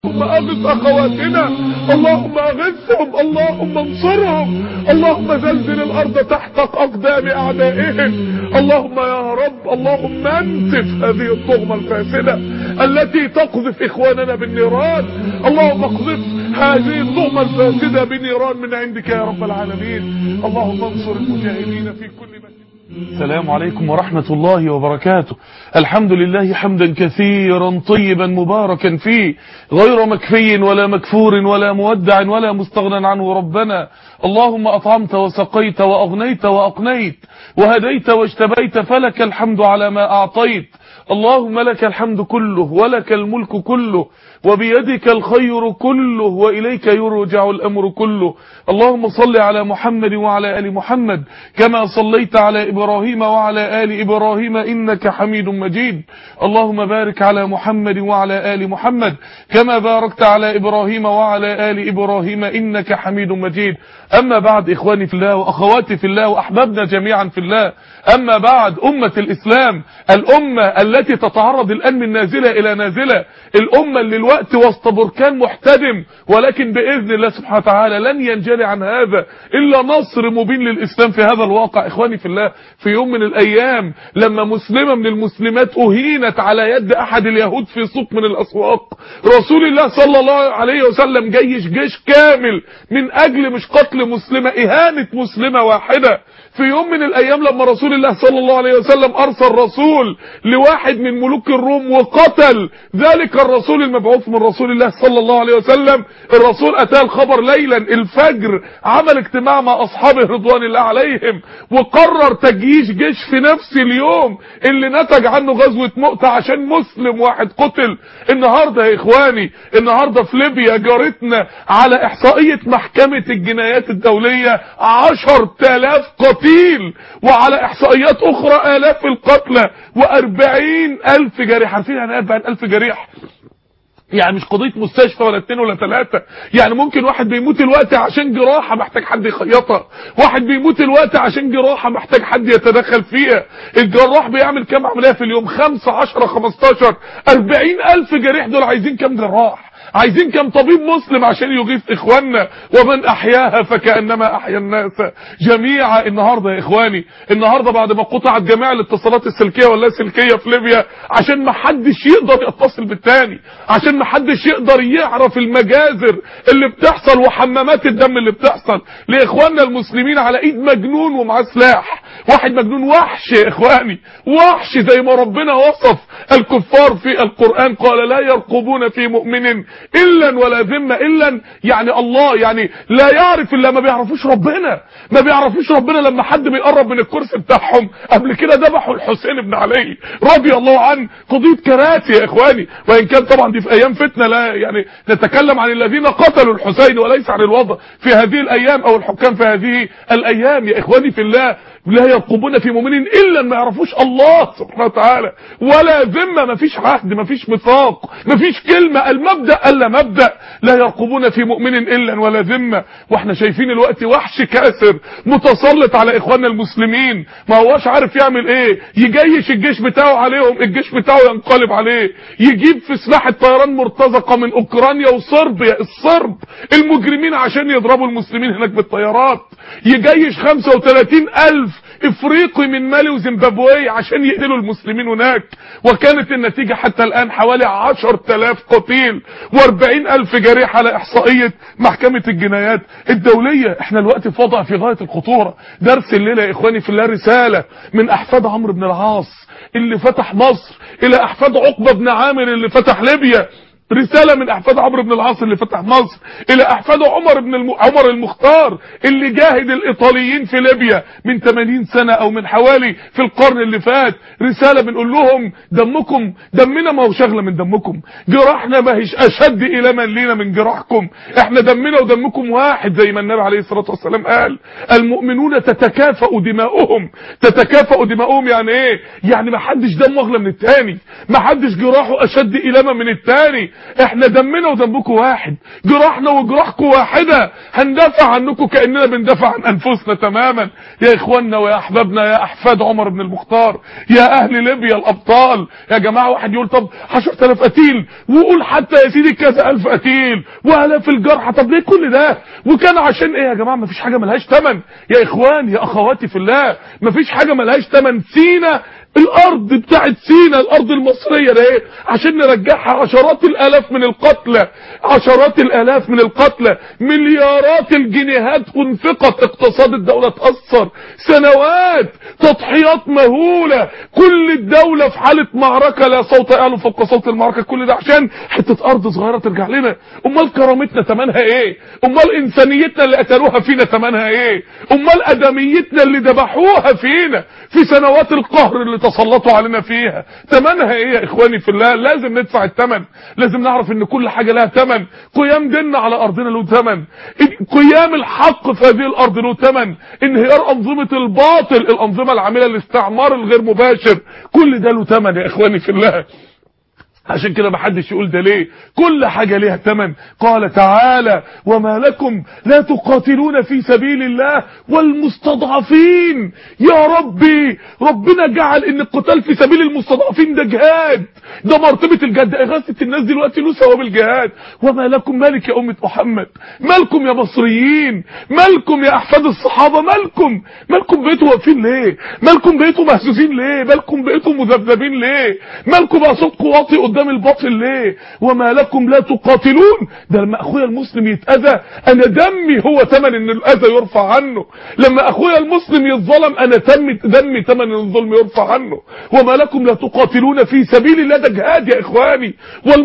اللهم اغث اخواتنا اللهم اغثهم اللهم انصرهم اللهم زلزل الارض تحت اقدام اعدائهم اللهم يا رب اللهم انتف هذه الطغمة الفاسدة التي تقذف اخواننا بالنيران اللهم اقذف هذه الطغمة الفاسدة بنيران من عندك يا رب العالمين اللهم انصر المجاهدين في كل مكان السلام عليكم ورحمة الله وبركاته الحمد لله حمدا كثيرا طيبا مباركا فيه غير مكفي ولا مكفور ولا مودع ولا مستغنى عنه ربنا اللهم أطعمت وسقيت وأغنيت وأقنيت وهديت واجتبيت فلك الحمد على ما أعطيت اللهم لك الحمد كله ولك الملك كله وبيدك الخير كله وإليك يرجع الأمر كله اللهم صل على محمد وعلى آل محمد كما صليت على إبراهيم وعلى آل إبراهيم إنك حميد مجيد اللهم بارك على محمد وعلى آل محمد كما باركت على إبراهيم وعلى آل إبراهيم إنك حميد مجيد أما بعد إخواني في الله وأخواتي في الله وأحبابنا جميعا في الله أما بعد أمة الإسلام الأمة التي تتعرض الآن من نازلة إلى نازلة الأمة اللي الوقت وسط بركان محتدم ولكن بإذن الله سبحانه وتعالى لن ينجلي عن هذا إلا نصر مبين للإسلام في هذا الواقع إخواني في الله في يوم من الأيام لما مسلمة من المسلمات أهينت على يد أحد اليهود في سوق من الأسواق رسول الله صلى الله عليه وسلم جيش جيش كامل من أجل مش قتل مسلمة إهانة مسلمة واحدة في يوم من الايام لما رسول الله صلى الله عليه وسلم ارسل رسول لواحد من ملوك الروم وقتل ذلك الرسول المبعوث من رسول الله صلى الله عليه وسلم الرسول اتاه الخبر ليلا الفجر عمل اجتماع مع اصحابه رضوان الله عليهم وقرر تجيش جيش في نفس اليوم اللي نتج عنه غزوة مؤتة عشان مسلم واحد قتل النهاردة يا اخواني النهاردة في ليبيا جارتنا على احصائية محكمة الجنايات الدولية عشر تلاف قتل قتيل وعلى احصائيات اخرى الاف القتلى واربعين الف جريح عارفين يعني اربعين الف جريح يعني مش قضية مستشفى ولا اتنين ولا تلاتة يعني ممكن واحد بيموت الوقت عشان جراحة محتاج حد يخيطها واحد بيموت الوقت عشان جراحة محتاج حد يتدخل فيها الجراح بيعمل كام عملية في اليوم خمسة عشرة خمستاشر اربعين الف جريح دول عايزين كام جراح عايزين كم طبيب مسلم عشان يغيث اخواننا ومن احياها فكأنما احيا الناس جميعا النهاردة يا اخواني النهاردة بعد ما قطعت جميع الاتصالات السلكية ولا سلكية في ليبيا عشان ما حدش يقدر يتصل بالتاني عشان ما حدش يقدر يعرف المجازر اللي بتحصل وحمامات الدم اللي بتحصل لاخواننا المسلمين على ايد مجنون ومعاه سلاح واحد مجنون وحش يا اخواني وحش زي ما ربنا وصف الكفار في القرآن قال لا يرقبون في مؤمن الا ولا ذمة الا يعني الله يعني لا يعرف الا ما بيعرفوش ربنا ما بيعرفوش ربنا لما حد بيقرب من الكرسي بتاعهم قبل كده ذبحوا الحسين بن علي رضي الله عنه قضية كراسي يا اخواني وان كان طبعا دي في ايام فتنة لا يعني نتكلم عن الذين قتلوا الحسين وليس عن الوضع في هذه الايام او الحكام في هذه الايام يا اخواني في الله لا يرقبون في مؤمن الا ما يعرفوش الله سبحانه وتعالى ولا ذمه ما فيش عهد ما فيش ميثاق ما فيش كلمه المبدا الا مبدا لا يرقبون في مؤمن الا ولا ذمه واحنا شايفين الوقت وحش كاسر متسلط على اخواننا المسلمين ما هواش عارف يعمل ايه يجيش الجيش بتاعه عليهم الجيش بتاعه ينقلب عليه يجيب في سلاح الطيران مرتزقه من اوكرانيا وصربيا الصرب المجرمين عشان يضربوا المسلمين هناك بالطيارات يجيش 35 الف افريقي من مالي وزيمبابوي عشان يقتلوا المسلمين هناك وكانت النتيجة حتى الان حوالي 10000 قتيل و40 الف جريح على احصائية محكمة الجنايات الدولية احنا الوقت في وضع في غاية الخطورة درس الليلة يا اخواني في الله رسالة من احفاد عمرو بن العاص اللي فتح مصر الى احفاد عقبة بن عامر اللي فتح ليبيا رسالة من احفاد عمرو بن العاص اللي فتح مصر الى احفاد عمر بن الم... عمر المختار اللي جاهد الايطاليين في ليبيا من 80 سنة او من حوالي في القرن اللي فات رسالة بنقول لهم دمكم دمنا ما هو شغلة من دمكم جراحنا ما هيش اشد الما لينا من جراحكم احنا دمنا ودمكم واحد زي ما النبي عليه الصلاة والسلام قال المؤمنون تتكافأ دماؤهم تتكافأ دماؤهم يعني ايه يعني ما حدش دمه اغلى من التاني ما حدش جراحه اشد الما من التاني احنا دمنا ودمكم واحد جراحنا وجراحكم واحدة هندافع عنكم كأننا بندافع عن انفسنا تماما يا اخواننا ويا احبابنا يا احفاد عمر بن المختار يا اهل ليبيا الابطال يا جماعة واحد يقول طب 10000 قتيل وقول حتى يا سيدي كذا الف قتيل والاف الجرحى طب ليه كل ده وكان عشان ايه يا جماعة مفيش حاجة ملهاش تمن يا اخوان يا اخواتي في الله مفيش حاجة ملهاش تمن سينا الارض بتاعت سينا الارض المصرية ده ايه عشان نرجعها عشرات الالاف من القتلى عشرات الالاف من القتلى مليارات الجنيهات انفقت اقتصاد الدولة اتأثر سنوات تضحيات مهولة كل الدولة في حالة معركة لا صوت يعلو فوق صوت المعركة كل ده عشان حتة ارض صغيرة ترجع لنا امال كرامتنا تمنها ايه امال انسانيتنا اللي قتلوها فينا تمنها ايه امال ادميتنا اللي ذبحوها فينا في سنوات القهر اللي تسلطوا علينا فيها تمنها ايه يا اخواني في الله لازم ندفع الثمن لازم نعرف ان كل حاجة لها ثمن قيام ديننا على ارضنا له ثمن قيام الحق في هذه الارض له ثمن انهيار انظمة الباطل الانظمة العاملة للاستعمار الغير مباشر كل ده له ثمن يا اخواني في الله عشان كده محدش يقول ده ليه كل حاجة ليها ثمن قال تعالى وما لكم لا تقاتلون في سبيل الله والمستضعفين يا ربي ربنا جعل ان القتال في سبيل المستضعفين ده جهاد ده مرتبة الجهاد اغاثة الناس دلوقتي له ثواب الجهاد وما لكم مالك يا أمة محمد مالكم يا مصريين مالكم يا أحفاد الصحابة مالكم مالكم بقيتوا واقفين ليه مالكم بقيتوا مهزوزين ليه مالكم بقيتوا مذبذبين ليه مالكم بقى صوتكم واطي قدام الباطل ليه وما لكم لا تقاتلون ده لما اخويا المسلم يتأذى انا دمي هو ثمن ان الاذى يرفع عنه لما اخويا المسلم يتظلم انا دمي دمي ثمن ان الظلم يرفع عنه وما لكم لا تقاتلون في سبيل الله ده جهاد يا اخواني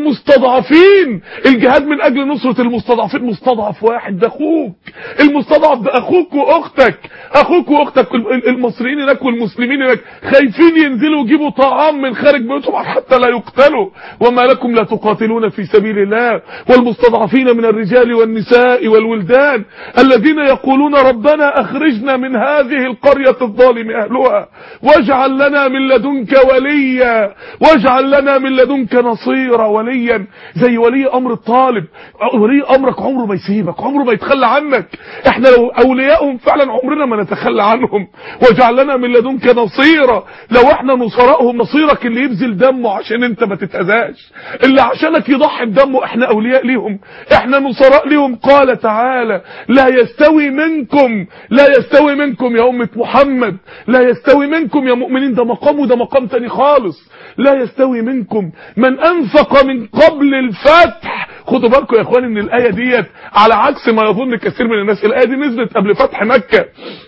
والمستضعفين الجهاد من اجل نصرة المستضعفين مستضعف واحد ده اخوك المستضعف ده اخوك واختك اخوك واختك المصريين هناك والمسلمين هناك خايفين ينزلوا يجيبوا طعام من خارج بيوتهم حتى لا يقتلوا وما لكم لا تقاتلون في سبيل الله والمستضعفين من الرجال والنساء والولدان الذين يقولون ربنا اخرجنا من هذه القرية الظالم اهلها واجعل لنا من لدنك وليا واجعل لنا من لدنك نصيرا وليا زي ولي امر الطالب ولي امرك عمره ما يسيبك عمره ما يتخلى عنك احنا لو اوليائهم فعلا عمرنا ما نتخلى عنهم واجعل لنا من لدنك نصيرا لو احنا نصرائهم نصيرك اللي يبذل دمه عشان انت ما تتأذاش اللي عشانك يضحي بدمه احنا اولياء ليهم احنا نصراء ليهم قال تعالى لا يستوي منكم لا يستوي منكم يا امة محمد لا يستوي منكم يا مؤمنين ده مقام وده مقام تاني خالص لا يستوي منكم من انفق من قبل الفتح خدوا بالكم يا اخواني ان الايه ديت على عكس ما يظن كثير من الناس الايه دي نزلت قبل فتح مكه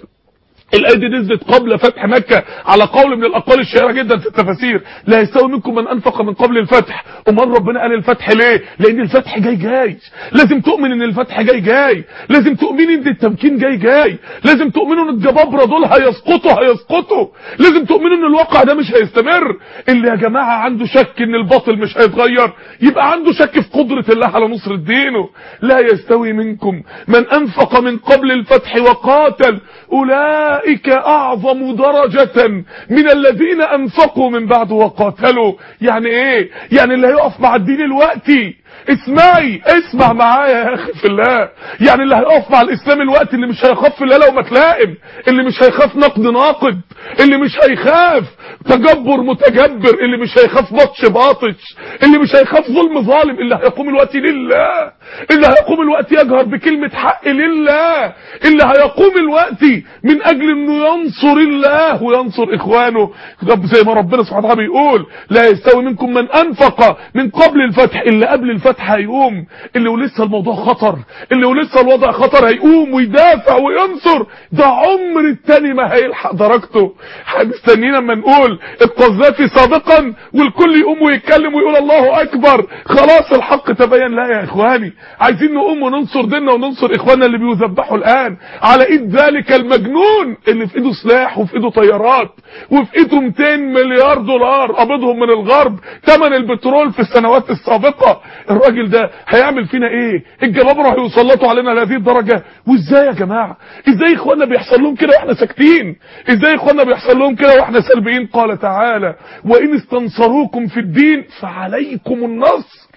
الآية دي نزلت قبل فتح مكة على قول من الأقوال الشهيرة جدا في التفاسير لا يستوي منكم من أنفق من قبل الفتح أمال ربنا قال الفتح ليه لأن الفتح جاي جاي لازم تؤمن إن الفتح جاي جاي لازم تؤمن إن التمكين جاي جاي لازم تؤمنوا إن الجبابرة دول هيسقطوا هيسقطوا لازم تؤمنوا إن الواقع ده مش هيستمر اللي يا جماعة عنده شك إن الباطل مش هيتغير يبقى عنده شك في قدرة الله على نصر دينه لا يستوي منكم من أنفق من قبل الفتح وقاتل أولئك أولئك أعظم درجة من الذين أنفقوا من بعد وقاتلوا يعني إيه يعني اللي هيقف مع الدين الوقتي اسمعي اسمع معايا يا اخي في الله يعني اللي هيقف مع الاسلام الوقت اللي مش هيخاف في الله لو ما تلائم اللي مش هيخاف نقد ناقد اللي مش هيخاف تجبر متجبر اللي مش هيخاف بطش باطش اللي مش هيخاف ظلم ظالم اللي هيقوم الوقت لله اللي هيقوم الوقت يجهر بكلمة حق لله اللي هيقوم الوقت من اجل انه ينصر الله وينصر اخوانه زي ما ربنا سبحانه وتعالى بيقول لا يستوي منكم من انفق من قبل الفتح اللي قبل الفتح هيقوم اللي ولسه الموضوع خطر اللي ولسه الوضع خطر هيقوم ويدافع وينصر ده عمر التاني ما هيلحق درجته مستنيين اما نقول القذافي سابقا والكل يقوم ويتكلم ويقول الله اكبر خلاص الحق تبين لا يا اخواني عايزين نقوم وننصر ديننا وننصر اخواننا اللي بيذبحوا الان على ايد ذلك المجنون اللي في ايده سلاح وفي ايده طيارات وفي ايده 200 مليار دولار قبضهم من الغرب ثمن البترول في السنوات السابقة الراجل ده هيعمل فينا ايه الجبابرة هيسلطوا علينا لهذه الدرجة وازاي يا جماعة ازاي اخواننا بيحصل لهم كده واحنا ساكتين ازاي اخواننا بيحصل لهم كده واحنا سلبيين قال تعالى وان استنصروكم في الدين فعليكم النصر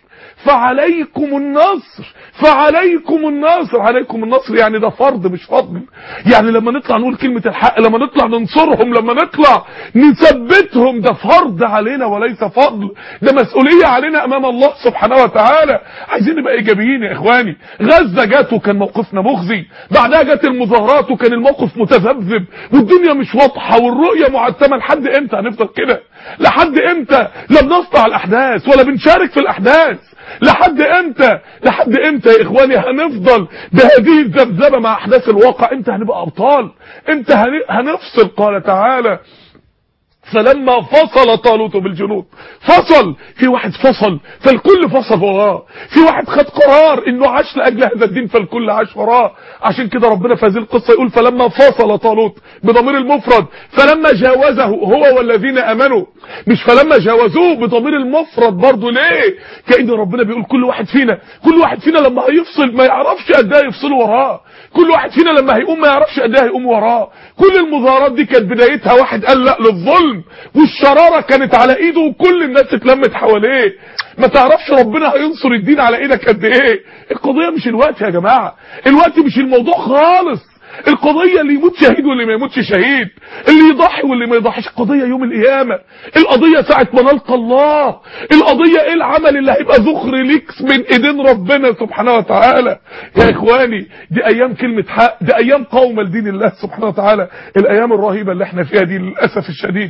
فعليكم النصر فعليكم النصر عليكم النصر يعني ده فرض مش فضل يعني لما نطلع نقول كلمة الحق لما نطلع ننصرهم لما نطلع نثبتهم ده فرض علينا وليس فضل ده مسؤولية علينا امام الله سبحانه وتعالى عايزين نبقى ايجابيين يا اخواني غزة جت وكان موقفنا مخزي بعدها جت المظاهرات وكان الموقف متذبذب والدنيا مش واضحة والرؤية معتمة لحد امتى هنفضل كده لحد امتى لا بنصنع الاحداث ولا بنشارك في الاحداث لحد امتى لحد امتى يا اخواني هنفضل بهذه الذبذبه مع احداث الواقع امتى هنبقى ابطال امتى هنفصل قال تعالى فلما فصل طالوت بالجنود فصل في واحد فصل فالكل فصل وراه في واحد خد قرار انه عاش لاجل هذا الدين فالكل عاش وراه عشان كده ربنا في هذه القصه يقول فلما فصل طالوت بضمير المفرد فلما جاوزه هو والذين امنوا مش فلما جاوزوه بضمير المفرد برضه ليه كأن ربنا بيقول كل واحد فينا كل واحد فينا لما هيفصل ما يعرفش قد ايه يفصل وراه كل واحد فينا لما هيقوم ما يعرفش قد ايه هيقوم وراه كل المظاهرات دي كانت بدايتها واحد قال لا للظلم والشرارة كانت على ايده وكل الناس اتلمت حواليه ما تعرفش ربنا هينصر الدين على ايدك قد ايه القضية مش الوقت يا جماعة الوقت مش الموضوع خالص القضية اللي يموت شهيد واللي ما يموتش شهيد اللي يضحي واللي ما يضحيش القضية يوم القيامة القضية ساعة ما نلقى الله القضية ايه العمل اللي هيبقى ذخر ليك من ايدين ربنا سبحانه وتعالى يا اخواني دي ايام كلمة حق دي ايام قومة لدين الله سبحانه وتعالى الايام الرهيبة اللي احنا فيها دي للأسف الشديد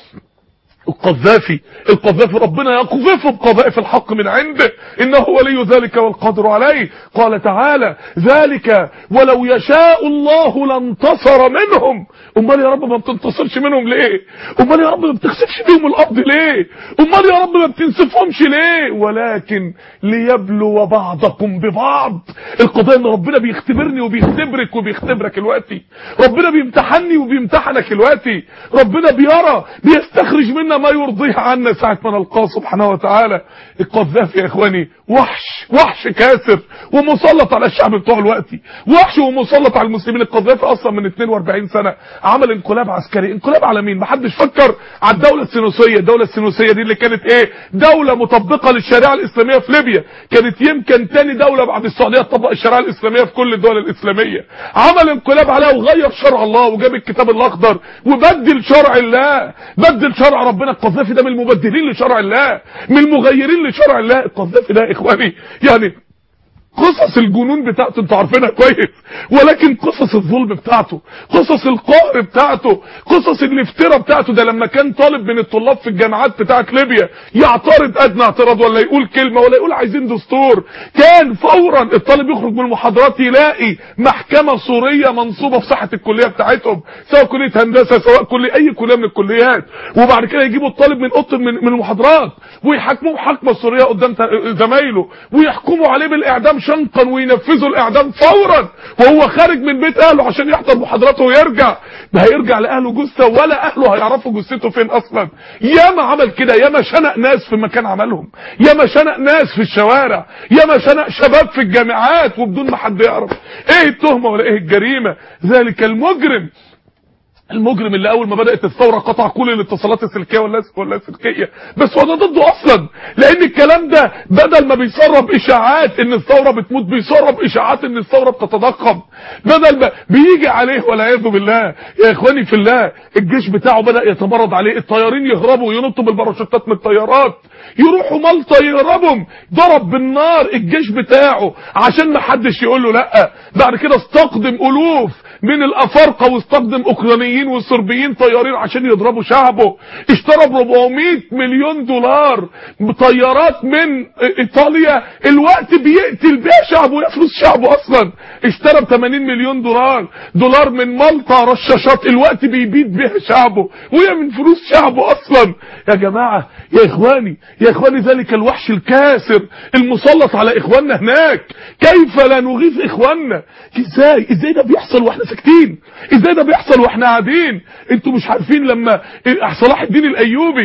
القذافي القذافي ربنا يقذفه بقذائف الحق من عنده انه ولي ذلك والقادر عليه قال تعالى ذلك ولو يشاء الله لانتصر منهم امال يا رب ما بتنتصرش منهم ليه امال يا رب ما بتخسفش بيهم الارض ليه امال يا رب ما بتنسفهمش ليه ولكن ليبلو بعضكم ببعض القضيه ان ربنا بيختبرني وبيختبرك وبيختبرك دلوقتي ربنا بيمتحني وبيمتحنك دلوقتي ربنا بيرى بيستخرج منا ما يرضيه عنا ساعة ما نلقاه سبحانه وتعالى القذافي يا اخواني وحش وحش كاسر ومسلط على الشعب بتوع الوقت وحش ومسلط على المسلمين القذافي اصلا من 42 سنة عمل انقلاب عسكري انقلاب على مين محدش فكر على الدولة السينوسية الدولة السينوسية دي اللي كانت ايه دولة مطبقة للشريعة الاسلامية في ليبيا كانت يمكن تاني دولة بعد السعودية تطبق الشريعة الاسلامية في كل الدول الاسلامية عمل انقلاب عليها وغير شرع الله وجاب الكتاب الاخضر وبدل شرع الله بدل شرع ربنا القذافي ده من المبدلين لشرع الله من المغيرين لشرع الله القذافي ده يا اخواني يعني قصص الجنون بتاعته انتوا عارفينها كويس ولكن قصص الظلم بتاعته قصص القهر بتاعته قصص الافتراء بتاعته ده لما كان طالب من الطلاب في الجامعات بتاعت ليبيا يعترض ادنى اعتراض ولا يقول كلمة ولا يقول عايزين دستور كان فورا الطالب يخرج من المحاضرات يلاقي محكمة سورية منصوبة في ساحة الكلية بتاعتهم سواء كلية هندسة سواء كلية اي كلية من الكليات وبعد كده يجيبوا الطالب من اوضه من, من المحاضرات ويحاكموه محاكمة سورية قدام زمايله ويحكموا عليه بالاعدام شنقا وينفذوا الاعدام فورا وهو خارج من بيت اهله عشان يحضر محاضراته ويرجع ما هيرجع لاهله جثه ولا اهله هيعرفوا جثته فين اصلا ياما عمل كده ياما شنق ناس في مكان عملهم ياما شنق ناس في الشوارع ياما شنق شباب في الجامعات وبدون ما حد يعرف ايه التهمه ولا ايه الجريمه ذلك المجرم المجرم اللي اول ما بدات الثوره قطع كل الاتصالات السلكيه ولا ولا السلكيه بس هو ده ضده اصلا لان الكلام ده بدل ما بيسرب اشاعات ان الثوره بتموت بيسرب اشاعات ان الثوره بتتضخم بدل ما بيجي عليه والعياذ بالله يا اخواني في الله الجيش بتاعه بدا يتمرد عليه الطيارين يهربوا وينطوا بالباراشوتات من الطيارات يروحوا مالطا يهربهم ضرب بالنار الجيش بتاعه عشان ما حدش يقول له لا بعد كده استقدم الوف من الافارقه واستخدم اوكرانيين وصربيين طيارين عشان يضربوا شعبه اشترى ب 400 مليون دولار بطيارات من ايطاليا الوقت بيقتل بيها شعبه ويفلس شعبه اصلا اشترى ب 80 مليون دولار دولار من مالطا رشاشات الوقت بيبيد بيها شعبه وهي من فلوس شعبه اصلا يا جماعه يا اخواني يا اخواني ذلك الوحش الكاسر المسلط على اخواننا هناك كيف لا نغيث اخواننا ازاي ازاي ده بيحصل واحنا ساكتين ازاي ده بيحصل واحنا قاعدين انتوا مش عارفين لما صلاح الدين الايوبي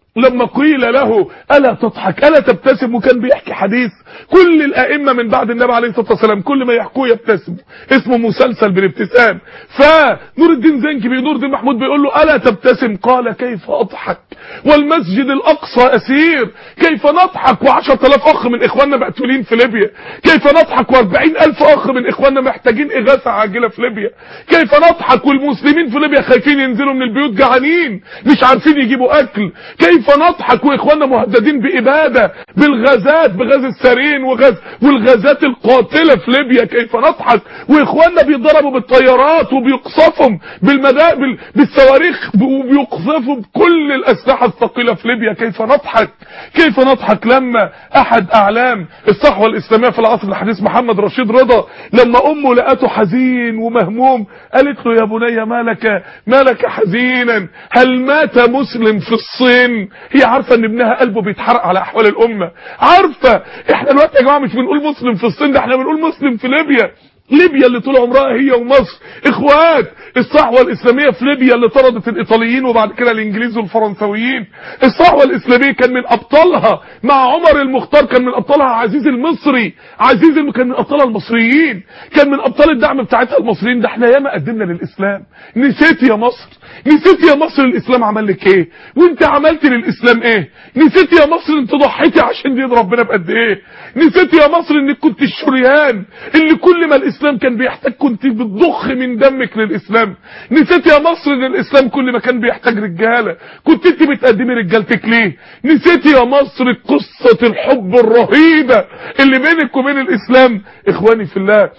لما قيل له ألا تضحك ألا تبتسم وكان بيحكي حديث كل الأئمة من بعد النبي عليه الصلاة والسلام كل ما يحكوه يبتسم اسمه مسلسل بالابتسام فنور الدين زنكي نور الدين محمود بيقول له ألا تبتسم قال كيف أضحك والمسجد الأقصى أسير كيف نضحك وعشرة آلاف أخ من إخواننا مقتولين في ليبيا كيف نضحك واربعين ألف أخ من إخواننا محتاجين إغاثة عاجلة في ليبيا كيف نضحك والمسلمين في ليبيا خايفين ينزلوا من البيوت جعانين مش عارفين يجيبوا أكل كيف نضحك واخواننا مهددين بإبادة بالغازات بغاز السارين وغاز والغازات القاتلة في ليبيا كيف نضحك واخواننا بيضربوا بالطيارات وبيقصفهم بالمدا بال... بالصواريخ وبيقصفوا بكل الأسلحة الثقيلة في ليبيا كيف نضحك كيف نضحك لما أحد أعلام الصحوة الإسلامية في العصر الحديث محمد رشيد رضا لما أمه لقته حزين ومهموم قالت له يا بني مالك مالك حزينا هل مات مسلم في الصين هي عارفة ان ابنها قلبه بيتحرق على احوال الامة عارفة احنا دلوقتي يا جماعة مش بنقول مسلم في الصين ده احنا بنقول مسلم في ليبيا ليبيا اللي طول عمرها هي ومصر اخوات الصحوة الاسلامية في ليبيا اللي طردت الايطاليين وبعد كده الانجليز والفرنسويين الصحوة الاسلامية كان من ابطالها مع عمر المختار كان من ابطالها عزيز المصري عزيز الم... كان من ابطالها المصريين كان من ابطال الدعم بتاعتها المصريين ده احنا ياما قدمنا للاسلام نسيت يا مصر نسيت يا مصر الاسلام عمل لك ايه وانت عملت للاسلام ايه نسيت يا مصر انت ضحيتي عشان دين ربنا بقد ايه نسيت يا مصر انك كنت الشريان اللي كل ما الاسلام كان بيحتاج كنت بتضخ من دمك للاسلام نسيت يا مصر ان الاسلام كل ما كان بيحتاج رجاله كنت انت بتقدمي رجالتك ليه نسيت يا مصر قصه الحب الرهيبه اللي بينك وبين الاسلام اخواني في الله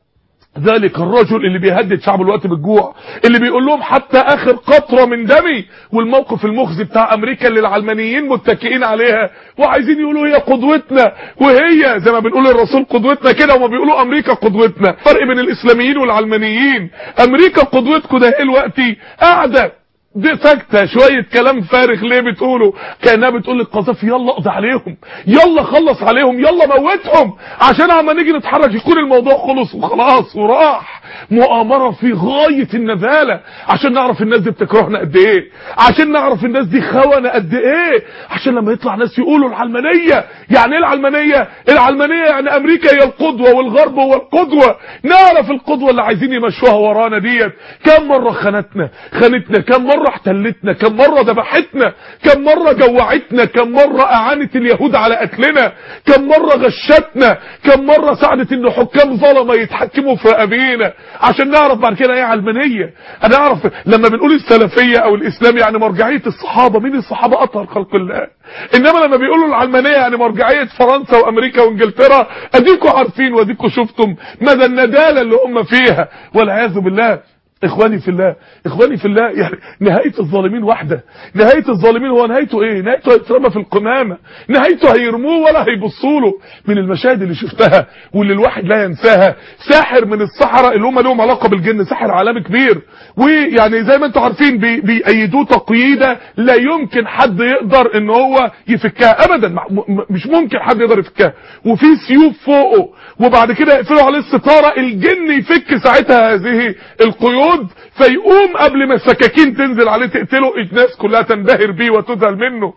ذلك الرجل اللي بيهدد شعب الوقت بالجوع اللي بيقول لهم حتى اخر قطرة من دمي والموقف المخزي بتاع امريكا اللي العلمانيين متكئين عليها وعايزين يقولوا هي قدوتنا وهي زي ما بنقول الرسول قدوتنا كده وما بيقولوا امريكا قدوتنا فرق بين الاسلاميين والعلمانيين امريكا قدوتكم ده ايه الوقتي قاعده دي ساكتة شوية كلام فارغ ليه بتقوله كأنها بتقول للقذافي يلا اقضي عليهم يلا خلص عليهم يلا موتهم عشان عما نيجي نتحرك يكون الموضوع خلص وخلاص وراح مؤامرة في غاية النذالة عشان نعرف الناس دي بتكرهنا قد ايه عشان نعرف الناس دي خونة قد ايه عشان لما يطلع ناس يقولوا العلمانية يعني ايه العلمانية العلمانية يعني امريكا هي القدوة والغرب هو القدوة نعرف القدوة اللي عايزين يمشوها ورانا ديت كم مرة خانتنا خانتنا كم مرة احتلتنا كم مرة ذبحتنا كم مرة جوعتنا كم مرة اعانت اليهود على قتلنا كم مرة غشتنا كم مرة ساعدت ان حكام ظلمة يتحكموا في رقابينا عشان نعرف بعد كده ايه علمانية انا اعرف لما بنقول السلفية او الاسلام يعني مرجعية الصحابة مين الصحابة اطهر خلق الله انما لما بيقولوا العلمانية يعني مرجعية فرنسا وامريكا وانجلترا اديكوا عارفين واديكوا شفتم مدى الندالة اللي هم فيها والعياذ بالله اخواني في الله اخواني في الله يعني نهاية الظالمين واحدة نهاية الظالمين هو نهايته ايه نهايته هيترمى في القمامة نهايته هيرموه ولا هيبصوا له من المشاهد اللي شفتها واللي الواحد لا ينساها ساحر من السحرة اللي هم لهم علاقة بالجن ساحر عالمي كبير ويعني زي ما انتم عارفين بي بيأيدوه تقييدة لا يمكن حد يقدر ان هو يفكها ابدا مش ممكن حد يقدر يفكها وفي سيوف فوقه وبعد كده يقفلوا عليه الستارة الجن يفك ساعتها هذه القيود اليهود فيقوم قبل ما السكاكين تنزل عليه تقتله الناس كلها تنبهر بيه وتذهل منه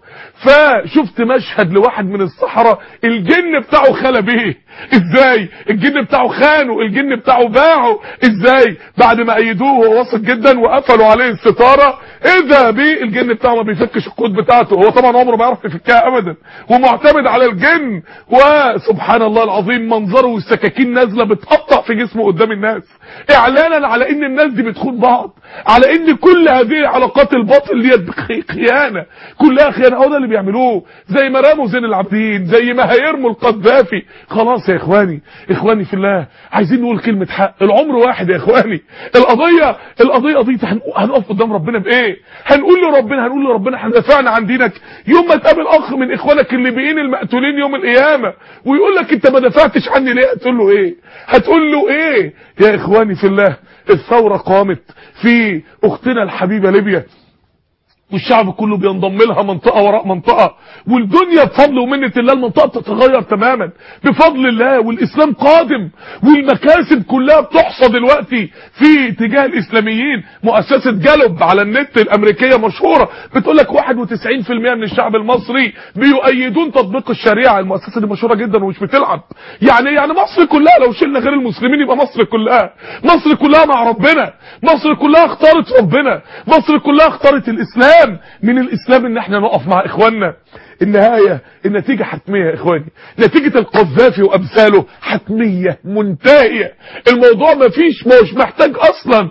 فشفت مشهد لواحد من الصحراء الجن بتاعه خلى بيه ازاي الجن بتاعه خانه الجن بتاعه باعه ازاي بعد ما ايدوه هو واثق جدا وقفلوا عليه الستارة اذا بيه الجن بتاعه ما بيفكش القود بتاعته هو طبعا عمره ما يعرف يفكها ابدا ومعتمد على الجن وسبحان الله العظيم منظره والسكاكين نازله بتقطع في جسمه قدام الناس اعلانا على ان الناس دي بتخون بعض على ان كل هذه العلاقات الباطل ديت خيانه كلها خيانه هو ده اللي بيعملوه زي ما رموا زين العابدين زي ما هيرموا القذافي خلاص يا اخواني اخواني في الله عايزين نقول كلمه حق العمر واحد يا اخواني القضيه القضيه دي هنقف قدام ربنا بايه هنقول لربنا هنقول لربنا هندافعنا عن دينك يوم ما تقابل اخ من اخوانك الليبيين المقتولين يوم القيامه ويقول لك انت ما دافعتش عني ليه هتقول له ايه هتقول له ايه يا اخواني في الله الثوره قامت في اختنا الحبيبه ليبيا والشعب كله بينضم لها منطقة وراء منطقة والدنيا بفضل ومنة الله المنطقة بتتغير تماما بفضل الله والإسلام قادم والمكاسب كلها بتحصى دلوقتي في اتجاه الإسلاميين مؤسسة جالوب على النت الأمريكية مشهورة بتقول لك 91% من الشعب المصري بيؤيدون تطبيق الشريعة المؤسسة دي مشهورة جدا ومش بتلعب يعني يعني مصر كلها لو شلنا غير المسلمين يبقى مصر كلها مصر كلها مع ربنا مصر كلها اختارت ربنا مصر كلها اختارت الإسلام من الإسلام ان احنا نقف مع إخواننا النهاية النتيجة حتمية يا إخواني نتيجة القذافي وأمثاله حتمية منتهية الموضوع ما فيش مش محتاج أصلا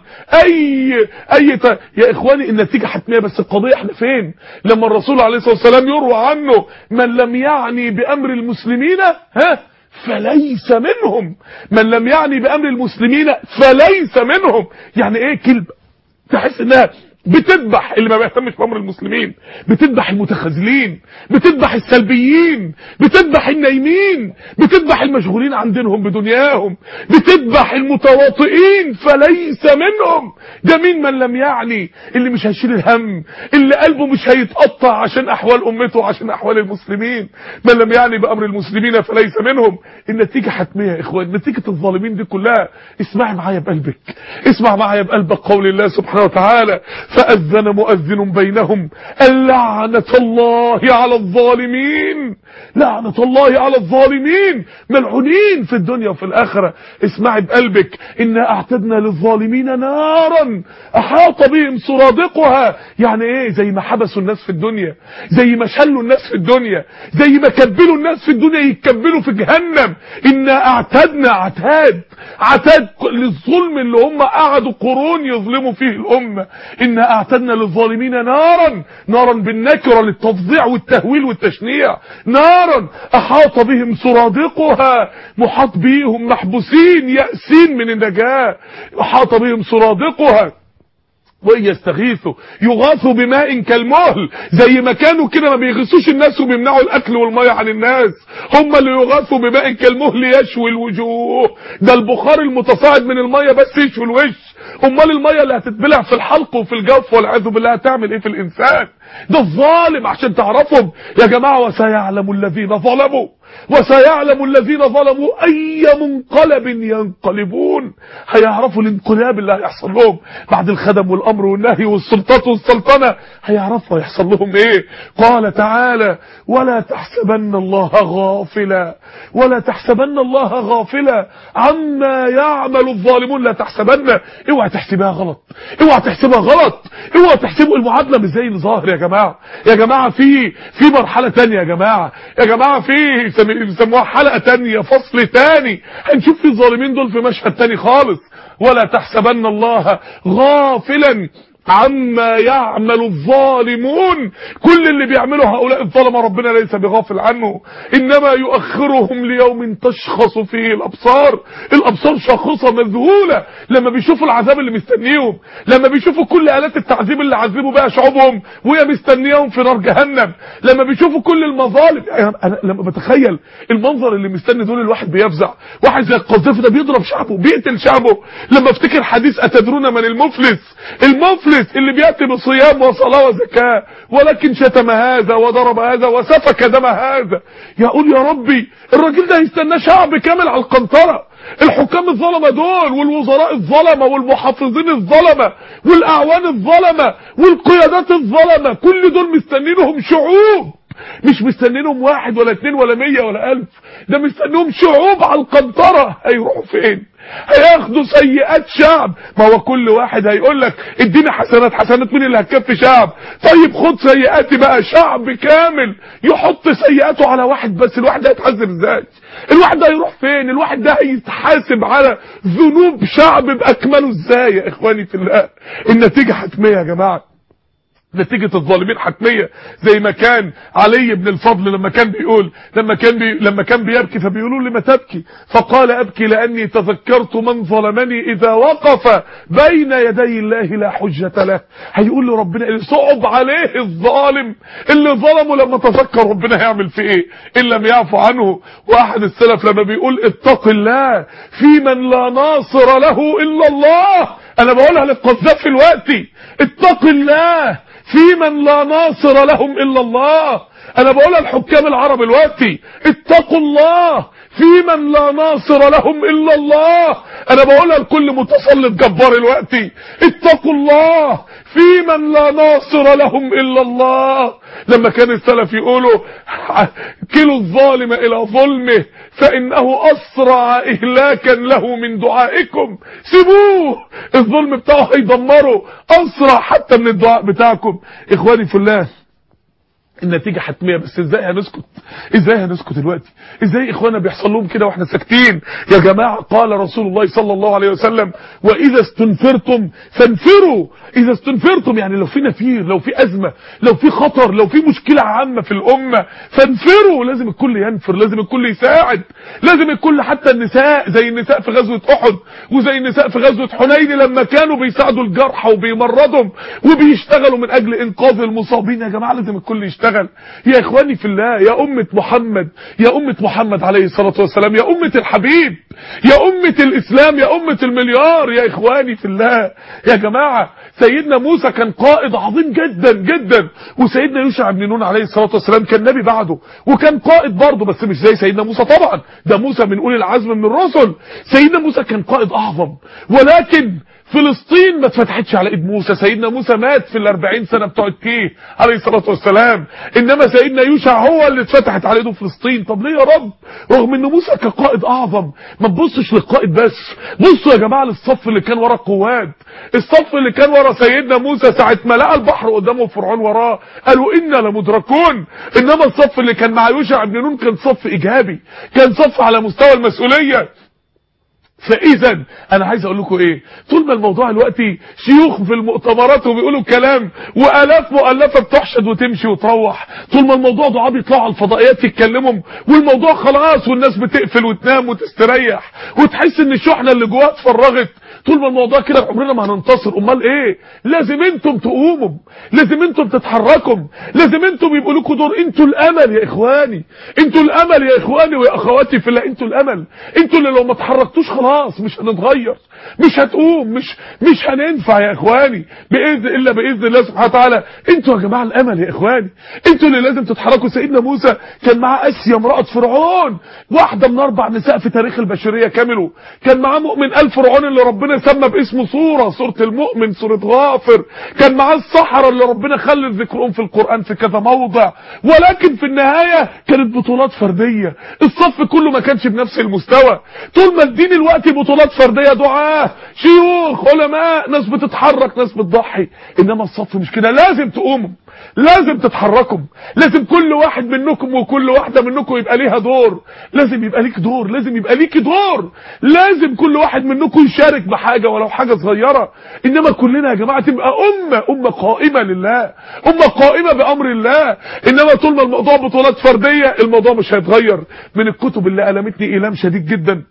أي أي ت... يا إخواني النتيجة حتمية بس القضية احنا فين لما الرسول عليه الصلاة والسلام يروى عنه من لم يعني بأمر المسلمين ها فليس منهم من لم يعني بأمر المسلمين فليس منهم يعني ايه كلمة تحس انها بتذبح اللي ما بيهتمش بامر المسلمين بتذبح المتخاذلين بتذبح السلبيين بتذبح النايمين بتذبح المشغولين عن دينهم بدنياهم بتذبح المتواطئين فليس منهم ده مين من لم يعني اللي مش هيشيل الهم اللي قلبه مش هيتقطع عشان احوال امته وعشان احوال المسلمين من لم يعني بامر المسلمين فليس منهم النتيجه حتميه يا اخوان نتيجه الظالمين دي كلها اسمعي معايا بقلبك اسمع معايا بقلبك قول الله سبحانه وتعالى فأذن مؤذن بينهم اللعنة الله على الظالمين لعنة الله على الظالمين ملعونين في الدنيا وفي الآخرة اسمعي بقلبك إنا أعتدنا للظالمين نارا أحاط بهم سرادقها يعني إيه زي ما حبسوا الناس في الدنيا زي ما شلوا الناس في الدنيا زي ما كبلوا الناس في الدنيا يتكبلوا في جهنم إنا أعتدنا عتاد عتاد للظلم اللي هم قعدوا قرون يظلموا فيه الأمة إنا أعتدنا للظالمين نارا نارا بالنكرة للتفظيع والتهويل والتشنيع نارا أحاط بهم سرادقها محاط بيهم محبوسين يأسين من النجاة أحاط بهم سرادقها وإن يستغيثوا يغاثوا بماء كالمهل زي ما كانوا كده ما بيغيثوش الناس وبيمنعوا الأكل والمية عن الناس هم اللي يغاثوا بماء كالمهل يشوي الوجوه ده البخار المتصاعد من المية بس يشوي الوش امال المية اللي هتتبلع في الحلق وفي الجوف والعياذ بالله هتعمل ايه في الانسان ده الظالم عشان تعرفهم يا جماعة وسيعلم الذين ظلموا وسيعلم الذين ظلموا اي منقلب ينقلبون هيعرفوا الانقلاب اللي هيحصل لهم بعد الخدم والامر والنهي والسلطات والسلطنة هيعرفوا هيحصل لهم ايه قال تعالى ولا تحسبن الله غافلا ولا تحسبن الله غافلا عما يعمل الظالمون لا تحسبن اوعى تحسبها غلط اوعى تحسبها غلط اوعى تحسبوا المعادله مش زي الظاهر يا جماعه يا جماعه في في مرحله تانية يا جماعه يا جماعه في بيسموها حلقه تانية فصل تاني هنشوف في الظالمين دول في مشهد تاني خالص ولا تحسبن الله غافلا عما يعمل الظالمون كل اللي بيعمله هؤلاء الظلمة ربنا ليس بغافل عنه إنما يؤخرهم ليوم تشخص فيه الأبصار الأبصار شاخصة مذهولة لما بيشوفوا العذاب اللي مستنيهم لما بيشوفوا كل آلات التعذيب اللي عذبوا بها شعوبهم وهي مستنيهم في نار جهنم لما بيشوفوا كل المظالم يعني أنا لما بتخيل المنظر اللي مستني دول الواحد بيفزع واحد زي القذافي ده بيضرب شعبه بيقتل شعبه لما افتكر حديث أتدرون من المفلس المفلس المفلس اللي بيأتي بصيام وصلاة وزكاة ولكن شتم هذا وضرب هذا وسفك دم هذا يقول يا ربي الراجل ده يستنى شعب كامل على القنطرة الحكام الظلمة دول والوزراء الظلمة والمحافظين الظلمة والأعوان الظلمة والقيادات الظلمة كل دول مستنينهم شعوب مش مستنينهم واحد ولا اتنين ولا مية ولا ألف ده مستنيهم شعوب على القنطرة هيروحوا فين هياخدوا سيئات شعب ما هو كل واحد هيقول لك اديني حسنات حسنات مين اللي هتكفي شعب طيب خد سيئاتي بقى شعب كامل يحط سيئاته على واحد بس الواحد ده هيتحاسب ازاي الواحد ده هيروح فين الواحد ده هيتحاسب على ذنوب شعب باكمله ازاي يا اخواني في الله النتيجه حتميه يا جماعه نتيجة الظالمين حتمية زي ما كان علي بن الفضل لما كان بيقول لما كان بي لما كان بيبكي فبيقولوا لما تبكي فقال ابكي لاني تذكرت من ظلمني اذا وقف بين يدي الله لا حجة له هيقول له ربنا اللي صعب عليه الظالم اللي ظلمه لما تذكر ربنا هيعمل فيه ايه ان لم يعفو عنه واحد السلف لما بيقول اتق الله في من لا ناصر له الا الله انا بقولها للقذافي دلوقتي اتق الله في من لا ناصر لهم الا الله انا بقولها للحكام العرب دلوقتي اتقوا الله في من لا ناصر لهم الا الله انا بقولها لكل متسلط جبار دلوقتي اتقوا الله في من لا ناصر لهم الا الله لما كان السلف يقولوا كلوا الظالم الى ظلمه فانه اسرع اهلاكا له من دعائكم سيبوه الظلم بتاعه هيدمره اسرع حتى من الدعاء بتاعكم اخواني في الله النتيجة حتمية بس ازاي هنسكت ازاي هنسكت دلوقتي ازاي اخوانا بيحصل لهم كده واحنا ساكتين يا جماعة قال رسول الله صلى الله عليه وسلم واذا استنفرتم فانفروا اذا استنفرتم يعني لو في نفير لو في ازمة لو في خطر لو في مشكلة عامة في الامة فانفروا لازم الكل ينفر لازم الكل يساعد لازم الكل حتى النساء زي النساء في غزوة احد وزي النساء في غزوة حنين لما كانوا بيساعدوا الجرحى وبيمرضهم وبيشتغلوا من اجل انقاذ المصابين يا جماعة لازم الكل يشتغل يشتغل يا اخواني في الله يا امة محمد يا امة محمد عليه الصلاة والسلام يا امة الحبيب يا امة الاسلام يا امة المليار يا اخواني في الله يا جماعة سيدنا موسى كان قائد عظيم جدا جدا وسيدنا يوشع بن نون عليه الصلاة والسلام كان نبي بعده وكان قائد برضه بس مش زي سيدنا موسى طبعا ده موسى من اولي العزم من الرسل سيدنا موسى كان قائد اعظم ولكن فلسطين ما اتفتحتش على ايد موسى سيدنا موسى مات في الاربعين سنة بتوع التيه عليه الصلاة والسلام انما سيدنا يوشع هو اللي اتفتحت على ايده فلسطين طب ليه يا رب رغم ان موسى كقائد اعظم ما تبصش للقائد بس بصوا يا جماعة للصف اللي كان ورا القواد الصف اللي كان ورا سيدنا موسى ساعة ما لقى البحر قدامه فرعون وراه قالوا انا لمدركون انما الصف اللي كان مع يوشع بن نون كان صف ايجابي كان صف على مستوى المسؤولية فاذا انا عايز اقول لكم ايه طول ما الموضوع دلوقتي شيوخ في المؤتمرات وبيقولوا كلام والاف مؤلفه بتحشد وتمشي وتروح طول ما الموضوع دعاء بيطلعوا على الفضائيات يتكلموا والموضوع خلاص والناس بتقفل وتنام وتستريح وتحس ان الشحنه اللي جواها اتفرغت طول ما الموضوع كده عمرنا ما هننتصر امال ايه لازم انتم تقوموا لازم انتم تتحركوا لازم انتم يبقوا لكم دور انتوا الامل يا اخواني انتوا الامل يا اخواني ويا اخواتي في الله انتوا الامل انتوا اللي لو ما اتحركتوش خلاص مش هنتغير مش هتقوم مش مش هننفع يا اخواني باذن الا باذن الله سبحانه وتعالى انتوا يا جماعه الامل يا اخواني انتوا اللي لازم تتحركوا سيدنا موسى كان معاه اسيا امراه فرعون واحده من اربع نساء في تاريخ البشريه كامله كان معاه مؤمن ال فرعون اللي ربنا سمى باسمه سوره سوره المؤمن سوره غافر كان معاه السحره اللي ربنا خلد ذكرهم في القران في كذا موضع ولكن في النهايه كانت بطولات فرديه الصف كله ما كانش بنفس المستوى طول ما الدين الوقت بطولات فرديه دعاه شيوخ علماء ناس بتتحرك ناس بتضحي انما الصف مش كده لازم تقوموا لازم تتحركوا لازم كل واحد منكم وكل واحدة منكم يبقى ليها دور لازم يبقى ليك دور لازم يبقى ليك دور لازم كل واحد منكم يشارك بحاجة ولو حاجة صغيرة انما كلنا يا جماعة تبقى امة امة قائمة لله امة قائمة بامر الله انما طول ما الموضوع بطولات فردية الموضوع مش هيتغير من الكتب اللي ألمتني ايلام شديد جدا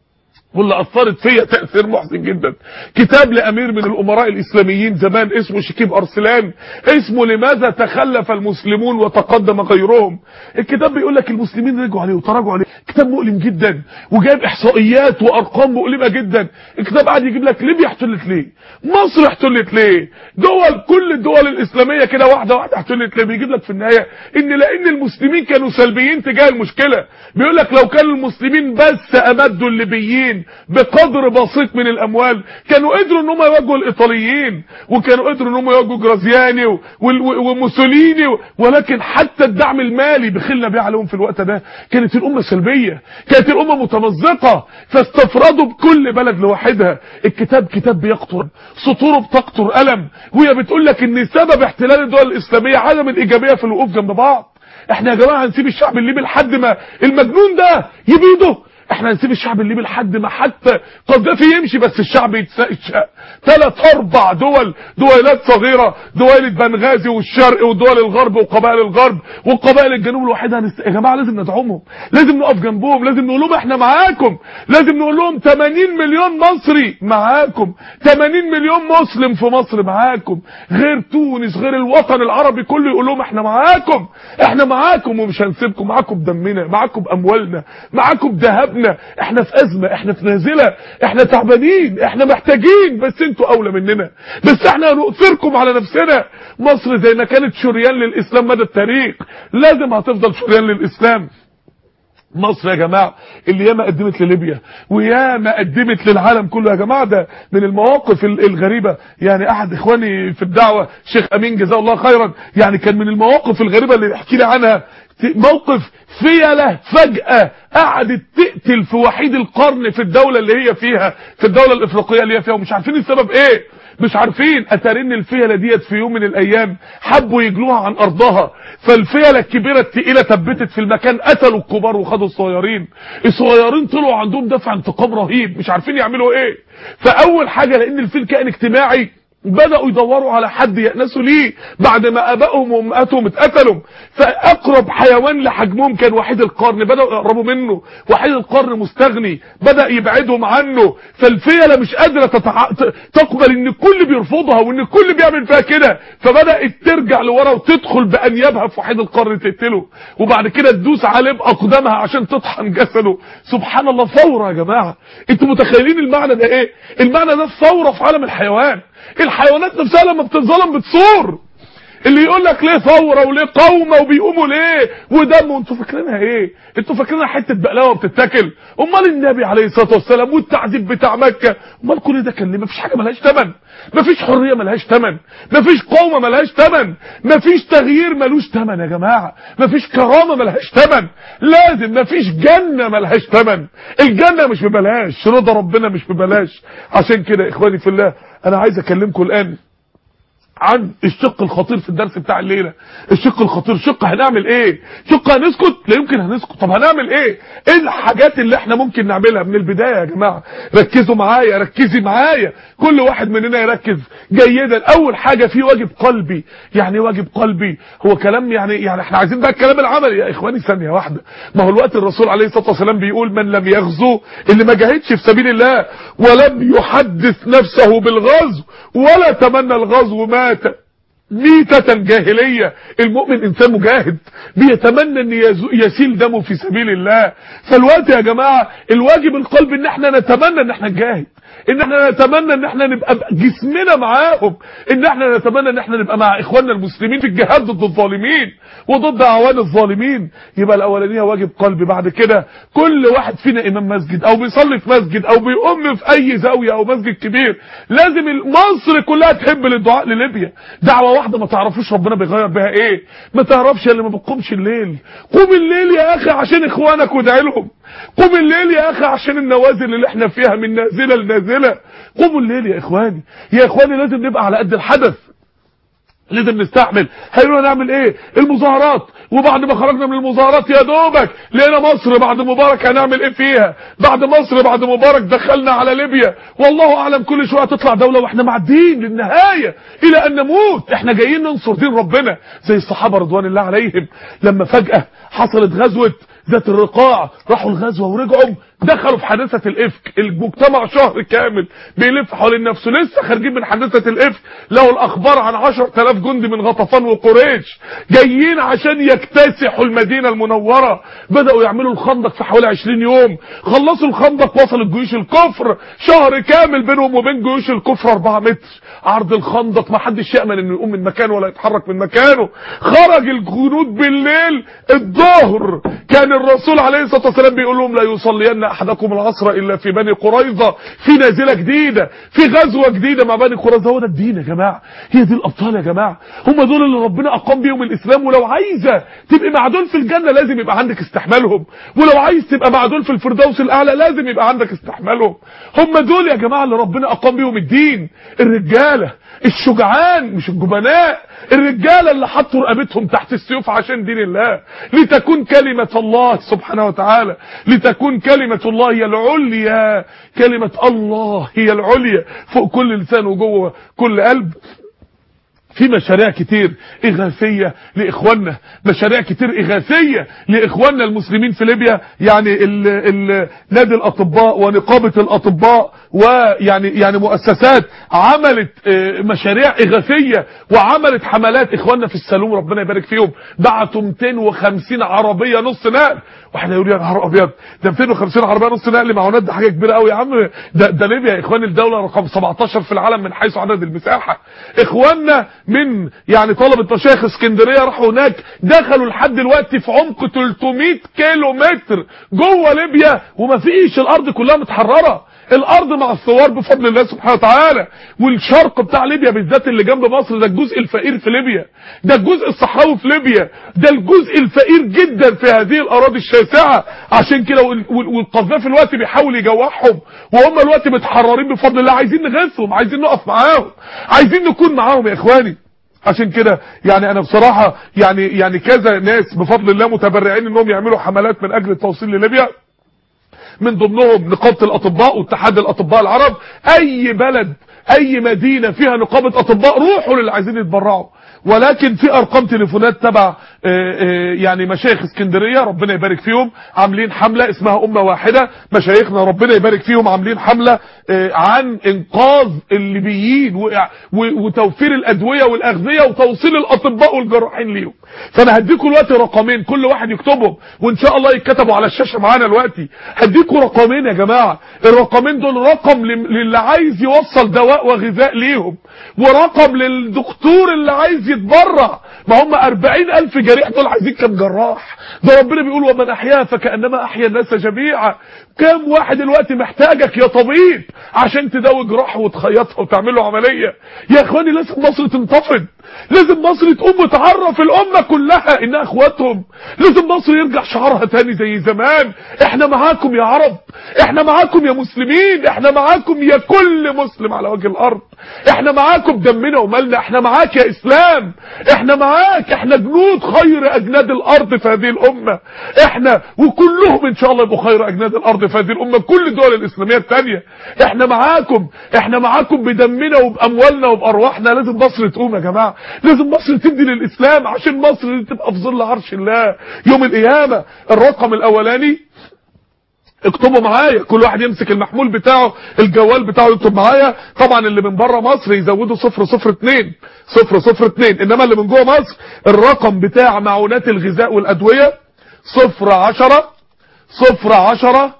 واللي اثرت فيا تاثير محسن جدا كتاب لامير من الامراء الاسلاميين زمان اسمه شكيب ارسلان اسمه لماذا تخلف المسلمون وتقدم غيرهم الكتاب بيقول لك المسلمين رجعوا عليه وتراجعوا عليه كتاب مؤلم جدا وجايب احصائيات وارقام مؤلمه جدا الكتاب قاعد يجيب لك ليبيا احتلت ليه مصر احتلت ليه دول كل الدول الاسلاميه كده واحده واحده احتلت ليه بيجيب لك في النهايه ان لان المسلمين كانوا سلبيين تجاه المشكله بيقول لك لو كان المسلمين بس امدوا الليبيين بقدر بسيط من الاموال كانوا قدروا ان هم يواجهوا الايطاليين وكانوا قدروا ان هم يواجهوا جرازياني وموسوليني ولكن حتى الدعم المالي بخلنا بيه عليهم في الوقت ده كانت الامه سلبيه كانت الامه متمزقه فاستفردوا بكل بلد لوحدها الكتاب كتاب بيقطر سطوره بتقطر الم وهي بتقول لك ان سبب احتلال الدول الاسلاميه عدم الايجابيه في الوقوف جنب بعض احنا يا جماعه هنسيب الشعب الليبي لحد ما المجنون ده يبيده احنا هنسيب الشعب الليبي لحد ما حتى قذافي يمشي بس الشعب يتشق ثلاث اربع دول دويلات صغيرة دويلة بنغازي والشرق ودول الغرب وقبائل الغرب وقبائل الجنوب الوحيدة هنست... يا جماعة لازم ندعمهم لازم نقف جنبهم لازم نقول لهم احنا معاكم لازم نقول لهم 80 مليون مصري معاكم 80 مليون مسلم في مصر معاكم غير تونس غير الوطن العربي كله يقول لهم احنا معاكم احنا معاكم ومش هنسيبكم معاكم بدمنا معاكم باموالنا معاكم بذهبنا شبابنا احنا في ازمه احنا في نازله احنا تعبانين احنا محتاجين بس انتوا اولى مننا بس احنا هنؤثركم على نفسنا مصر زي ما كانت شريان للاسلام مدى التاريخ لازم هتفضل شريان للاسلام مصر يا جماعة اللي ياما قدمت لليبيا وياما قدمت للعالم كله يا جماعة ده من المواقف الغريبة يعني احد اخواني في الدعوة شيخ امين جزاه الله خيرا يعني كان من المواقف الغريبة اللي يحكي لي عنها موقف فيلة فجأة قعدت تقتل في وحيد القرن في الدولة اللي هي فيها في الدولة الافريقية اللي هي فيها ومش عارفين السبب ايه مش عارفين اتارين الفيلة ديت في يوم من الايام حبوا يجلوها عن ارضها فالفيلة الكبيرة التقيلة ثبتت في المكان قتلوا الكبار وخدوا الصغيرين الصغيرين طلعوا عندهم دفع انتقام رهيب مش عارفين يعملوا ايه فاول حاجة لان الفيل كائن اجتماعي بدأوا يدوروا على حد يأنسوا ليه بعد ما ابائهم وامهاتهم اتقتلوا فاقرب حيوان لحجمهم كان وحيد القرن بدأوا يقربوا منه وحيد القرن مستغني بدأ يبعدهم عنه فالفيلة مش قادرة تتع... تقبل ان الكل بيرفضها وان الكل بيعمل فيها كده فبدأت ترجع لورا وتدخل بانيابها في وحيد القرن تقتله وبعد كده تدوس عليه باقدامها عشان تطحن جسده سبحان الله ثورة يا جماعة انتوا متخيلين المعنى ده ايه المعنى ده ثورة في عالم الحيوان الحيوانات نفسها لما بتتظلم بتصور اللي يقول لك ليه ثوره وليه قومه وبيقوموا ليه ودم وانتوا فاكرينها ايه انتوا فاكرينها حته بقلاوه بتتاكل امال النبي عليه الصلاه والسلام والتعذيب بتاع مكه امال كل ده كان ليه مفيش حاجه ملهاش ثمن مفيش حريه ملهاش ثمن مفيش قومه ملهاش ثمن مفيش تغيير ملوش ثمن يا جماعه مفيش كرامه ملهاش ثمن لازم مفيش جنه ملهاش ثمن الجنه مش ببلاش رضا ربنا مش ببلاش عشان كده اخواني في الله انا عايز اكلمكم الان عن الشق الخطير في الدرس بتاع الليلة الشق الخطير شق هنعمل ايه شق هنسكت لا يمكن هنسكت طب هنعمل ايه ايه الحاجات اللي احنا ممكن نعملها من البداية يا جماعة ركزوا معايا ركزي معايا كل واحد مننا يركز جيدا اول حاجة في واجب قلبي يعني واجب قلبي هو كلام يعني يعني احنا عايزين بقى الكلام العملي يا اخواني ثانية واحدة ما هو الوقت الرسول عليه الصلاة والسلام بيقول من لم يغزو اللي ما جاهدش في سبيل الله ولم يحدث نفسه بالغزو ولا تمنى الغزو مات ميتة جاهلية المؤمن انسان مجاهد بيتمنى ان يسيل دمه في سبيل الله فالوقت يا جماعة الواجب القلب ان احنا نتمنى ان احنا نجاهد ان احنا نتمنى ان احنا نبقى جسمنا معاهم ان احنا نتمنى ان احنا نبقى مع اخواننا المسلمين في الجهاد ضد الظالمين وضد اعوان الظالمين يبقى الاولانيه واجب قلبي بعد كده كل واحد فينا امام مسجد او بيصلي في مسجد او بيقوم في اي زاويه او مسجد كبير لازم مصر كلها تحب للدعاء لليبيا دعوه واحده ما تعرفوش ربنا بيغير بها ايه ما تعرفش اللي ما بتقومش الليل قوم الليل يا اخي عشان اخوانك وادعي لهم قوم الليل يا اخي عشان النوازل اللي احنا فيها من نازله لنازله قوموا الليل يا اخواني يا اخواني لازم نبقى على قد الحدث لازم نستحمل هيقولوا نعمل ايه المظاهرات وبعد ما خرجنا من المظاهرات يا دوبك لقينا مصر بعد مبارك هنعمل ايه فيها بعد مصر بعد مبارك دخلنا على ليبيا والله اعلم كل شويه تطلع دوله واحنا معديين للنهايه الى ان نموت احنا جايين ننصر دين ربنا زي الصحابه رضوان الله عليهم لما فجاه حصلت غزوه ذات الرقاع راحوا الغزوه ورجعوا دخلوا في حادثه الافك المجتمع شهر كامل بيلف حوالين نفسه لسه خارجين من حادثه الافك لقوا الاخبار عن 10000 جندي من غطفان وقريش جايين عشان يكتسحوا المدينه المنوره بداوا يعملوا الخندق في حوالي 20 يوم خلصوا الخندق وصلت جيوش الكفر شهر كامل بينهم وبين جيوش الكفر 4 متر عرض الخندق ما حدش يامن انه يقوم من مكانه ولا يتحرك من مكانه خرج الجنود بالليل الظهر كان الرسول عليه الصلاه والسلام بيقول لهم لا يصلين احدكم العصر الا في بني قريظه في نازله جديده في غزوه جديده مع بني قريظه هو ده الدين يا جماعه هي دي الابطال يا جماعه هم دول اللي ربنا اقام بيهم الاسلام ولو عايزه تبقى مع دول في الجنه لازم يبقى عندك استحمالهم ولو عايز تبقى مع دول في الفردوس الاعلى لازم يبقى عندك استحمالهم هم دول يا جماعه اللي ربنا اقام بيهم الدين الرجاله الشجعان مش الجبناء الرجاله اللي حطوا رقبتهم تحت السيوف عشان دين الله لتكون كلمه الله سبحانه وتعالى لتكون كلمه الله هي العليا كلمه الله هي العليا فوق كل لسان وجوه كل قلب في مشاريع كتير إغاثية لإخواننا مشاريع كتير إغاثية لإخواننا المسلمين في ليبيا يعني ال ال نادي الأطباء ونقابة الأطباء ويعني يعني مؤسسات عملت مشاريع إغاثية وعملت حملات إخواننا في السلوم ربنا يبارك فيهم بعتوا 250 عربية نص نقل واحنا يقول يا نهار ابيض ده 250 عربيه نص نقل معونات ده حاجه كبيره قوي يا عم ده, ده ليبيا يا اخوان الدوله رقم 17 في العالم من حيث عدد المساحه اخواننا من يعني طلبه مشايخ اسكندريه راحوا هناك دخلوا لحد دلوقتي في عمق 300 كيلو متر جوه ليبيا وما فيش الارض كلها متحرره الارض مع الثوار بفضل الله سبحانه وتعالى والشرق بتاع ليبيا بالذات اللي جنب مصر ده الجزء الفقير في ليبيا ده الجزء الصحراوي في ليبيا ده الجزء الفقير جدا في هذه الاراضي الشاسعه عشان كده والقذافي الوقت بيحاول يجوعهم وهم الوقت متحررين بفضل الله عايزين نغثهم عايزين نقف معاهم عايزين نكون معاهم يا اخواني عشان كده يعني انا بصراحه يعني يعني كذا ناس بفضل الله متبرعين انهم يعملوا حملات من اجل التوصيل لليبيا من ضمنهم نقابة الأطباء واتحاد الأطباء العرب أي بلد أي مدينة فيها نقابة أطباء روحوا للي عايزين يتبرعوا ولكن في ارقام تليفونات تبع يعني مشايخ اسكندريه ربنا يبارك فيهم عاملين حمله اسمها امه واحده مشايخنا ربنا يبارك فيهم عاملين حمله عن انقاذ الليبيين وتوفير الادويه والاغذيه وتوصيل الاطباء والجراحين ليهم فانا هديكم دلوقتي رقمين كل واحد يكتبهم وان شاء الله يتكتبوا على الشاشه معانا دلوقتي هديكم رقمين يا جماعه الرقمين دول رقم للي عايز يوصل دواء وغذاء ليهم ورقم للدكتور اللي عايز يتبرع ما هم 40 ألف جريح دول عايزين كام جراح ده ربنا بيقول ومن أحياها فكأنما أحيا الناس جميعا كام واحد دلوقتي محتاجك يا طبيب عشان تداوي جراحه وتخيطها وتعمل له عملية يا اخواني لازم مصر تنتفض لازم مصر تقوم وتعرف الأمة كلها إنها اخواتهم لازم مصر يرجع شعارها تاني زي زمان احنا معاكم يا عرب احنا معاكم يا مسلمين احنا معاكم يا كل مسلم على وجه الأرض احنا معاكم دمنا ومالنا احنا معاك يا إسلام احنا معاك احنا جنود خير أجناد الأرض في هذه الأمة احنا وكلهم إن شاء الله يبقوا خير أجناد الأرض في هذه الأمة كل الدول الإسلامية التانية احنا معاكم احنا معاكم بدمنا وبأموالنا وبأرواحنا لازم مصر تقوم يا جماعة لازم مصر تدي للإسلام عشان مصر تبقى في ظل عرش الله يوم القيامة الرقم الأولاني اكتبوا معايا كل واحد يمسك المحمول بتاعه الجوال بتاعه يكتب معايا طبعا اللي من بره مصر يزودوا صفر صفر اتنين صفر صفر اتنين انما اللي من جوه مصر الرقم بتاع معونات الغذاء والادوية صفر عشرة صفر عشرة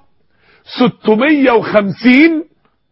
ستمية وخمسين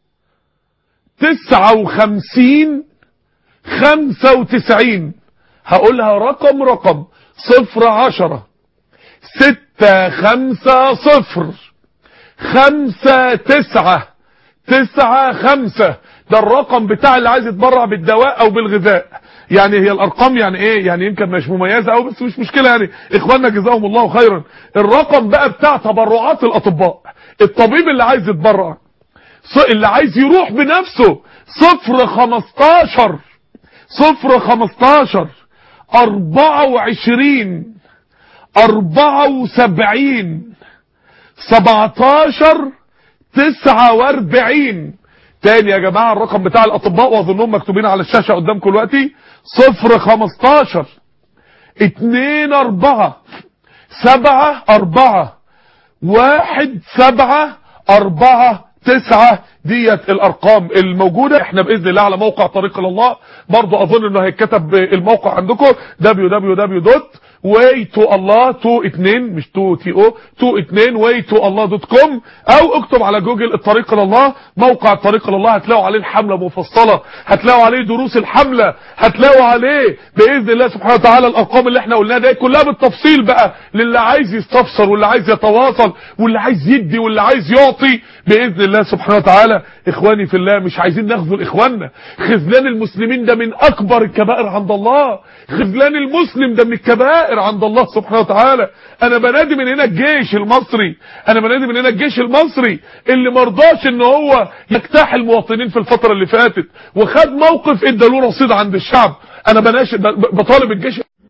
تسعة وخمسين خمسة وتسعين هقولها رقم رقم صفر عشرة ستة خمسة صفر خمسة تسعة تسعة خمسة ده الرقم بتاع اللي عايز يتبرع بالدواء او بالغذاء يعني هي الارقام يعني ايه يعني يمكن مش مميزة او بس مش مشكلة يعني اخواننا جزاهم الله خيرا الرقم بقى بتاع تبرعات الاطباء الطبيب اللي عايز يتبرع اللي عايز يروح بنفسه صفر خمستاشر صفر خمستاشر اربعة وعشرين اربعة وسبعين سبعتاشر تسعة واربعين تاني يا جماعة الرقم بتاع الاطباء واظنهم مكتوبين على الشاشة قدامكم دلوقتي صفر خمستاشر اتنين اربعة سبعة اربعة واحد سبعة اربعة تسعة ديت الارقام الموجودة احنا باذن الله على موقع طريق الله برضو اظن انه هيتكتب الموقع عندكم www. way to الله تو اتنين مش تو تي او تو اتنين way to الله دوت كوم او اكتب على جوجل الطريق لله موقع الطريق لله هتلاقوا عليه الحملة مفصلة هتلاقوا عليه دروس الحملة هتلاقوا عليه باذن الله سبحانه وتعالى الارقام اللي احنا قلناها دي كلها بالتفصيل بقى للي عايز يستفسر واللي عايز يتواصل واللي عايز يدي واللي عايز يعطي باذن الله سبحانه وتعالى اخواني في الله مش عايزين نخذل اخواننا خذلان المسلمين ده من اكبر الكبائر عند الله خذلان المسلم ده من الكبائر عند الله سبحانه وتعالى انا بنادي من هنا الجيش المصري انا بنادي من هنا الجيش المصري اللي مرضاش ان هو يجتاح المواطنين في الفترة اللي فاتت وخد موقف ادى له رصيد عند الشعب انا بناشد بطالب الجيش